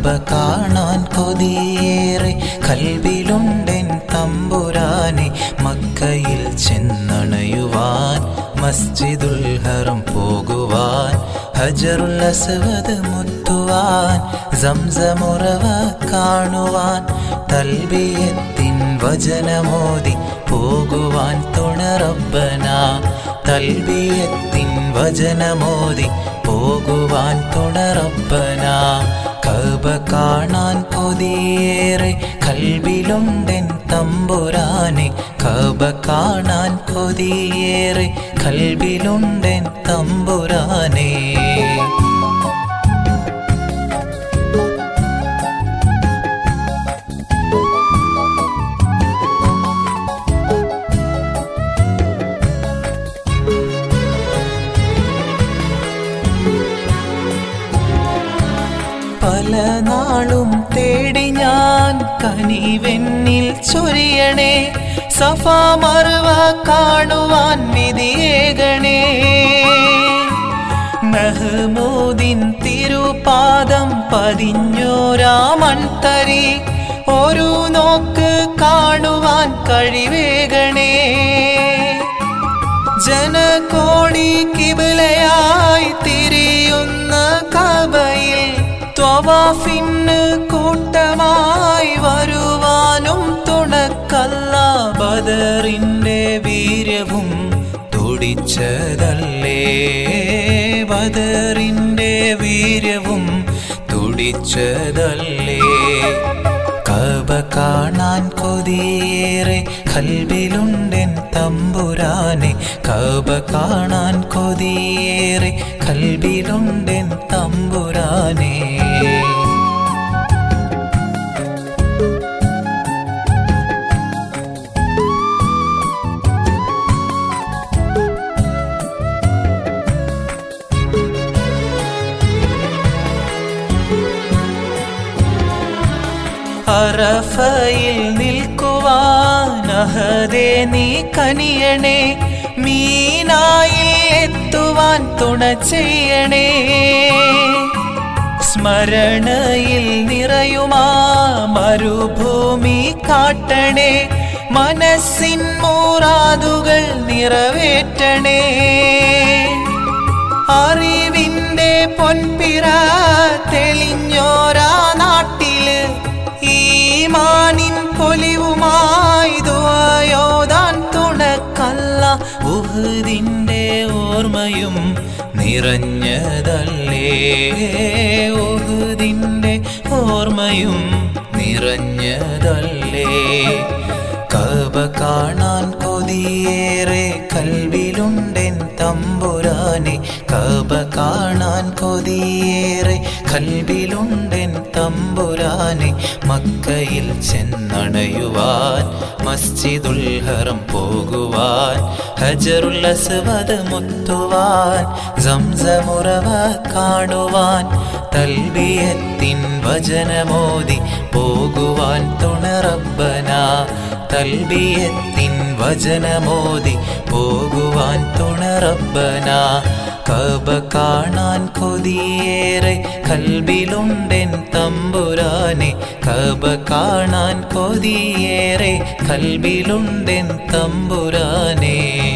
കബ കാണാൻ കൊതിയേറെ കൽവിലുണ്ടെൻ തമ്പുരാനെ മക്കയിൽ ചെന്നണയുവാൻ മസ്ജിദുൽ ഹറം പോകുവാൻ ഹജറുൽ അസ്വദ് മുത്തുവാൻ സംസമുറവ കാണുവാൻ തൽബിയത്തിൻ വചനമോദി പോകുവാൻ തുണറബ്ബന തൽബിയത്തിൻ വചനമോദി പോകുവാൻ തുണറബ്ബന കബ കാണാൻ കൊതിയേറെ കൽവിലുണ്ടെൻ തമ്പുരാനെ കബ കാണാൻ കൊതിയേറെ കൽവിലുണ്ടെൻ തമ്പുരാനെ പല നാളും തേടി ഞാൻ കനിവെന്നിൽ ചൊരിയണേ സഫ മറുവ കാണുവാൻ വിധിയേകണേ മെഹ്മൂദിൻ തിരുപാദം പതിഞ്ഞോരാമൺതരി ഒരു നോക്ക് കാണുവാൻ കഴിവേകണേ ജനകോടി കിബിലയായി തിരിയുന്ന കബയിൽ ത്വവാഫിന് കൂട്ടമായി വരുവാനും തുണക്കല്ല ബദറിന്റെ വീര്യവും തുടിച്ചതല്ലേ ബദറിന്റെ വീര്യവും തുടിച്ചതല്ലേ കബ കാണാൻ കൊതിയേറെ കൽബിലുണ്ടെൻ തമ്പുരാനെ കബ കാണാൻ കൊതിയേറെ കൽബിലുണ്ടെൻ തമ്പുരാനെ അറഫയിൽ നിൽക്കുവാൻ അഹദേ നീ കനിയണേ മീനായിൽ എത്തുവാൻ തുണ ചെയ്യണേ സ്മരണയിൽ നിറയുമാ മരുഭൂമി കാട്ടണേ മനസ്സിൻ മൂറാതുകൾ നിറവേറ്റണേ അറിവിന്റെ പൊൻപിറ തെളിഞ്ഞോരാ നാട്ടില് ഈമാനിൻ പൊലിവുമായി ദുആയോദാൻ തുണക്കല്ല ഉഹദിന്റെ ഓർമ്മയും നിറഞ്ഞതല്ലേ ഉഹദിന്റെ ഓർമ്മയും നിറഞ്ഞതല്ലേ കബ കാണാൻ കൊതിയേറെ കൽവിലുണ്ടെൻ തമ്പുരാനെ കബ കാണാൻ കൊതിയേറെ കൽവിലുണ്ടെൻ തമ്പുരാനെ മക്കയിൽ ചെന്നണയുവാൻ മസ്ജിദുൽ ഹറം പോകുവാൻ ഹജറുൽ അസ്വദ് മുത്തുവാൻ സംസമുറവ കാണുവാൻ തൽബിയത്തിൻ വചനമോദി പോകുവാൻ തുണറബ്ബന തൽബിയത്തിൻ വചനമോദി പോകുവാൻ തുണറബ്ബന കബ കാണാൻ കൊതിയേറെ കൽബിലുണ്ടെൻ തമ്പുരാനെ കബ കാണാൻ കൊതിയേറെ കൽബിലുണ്ടെൻ തമ്പുരാനെ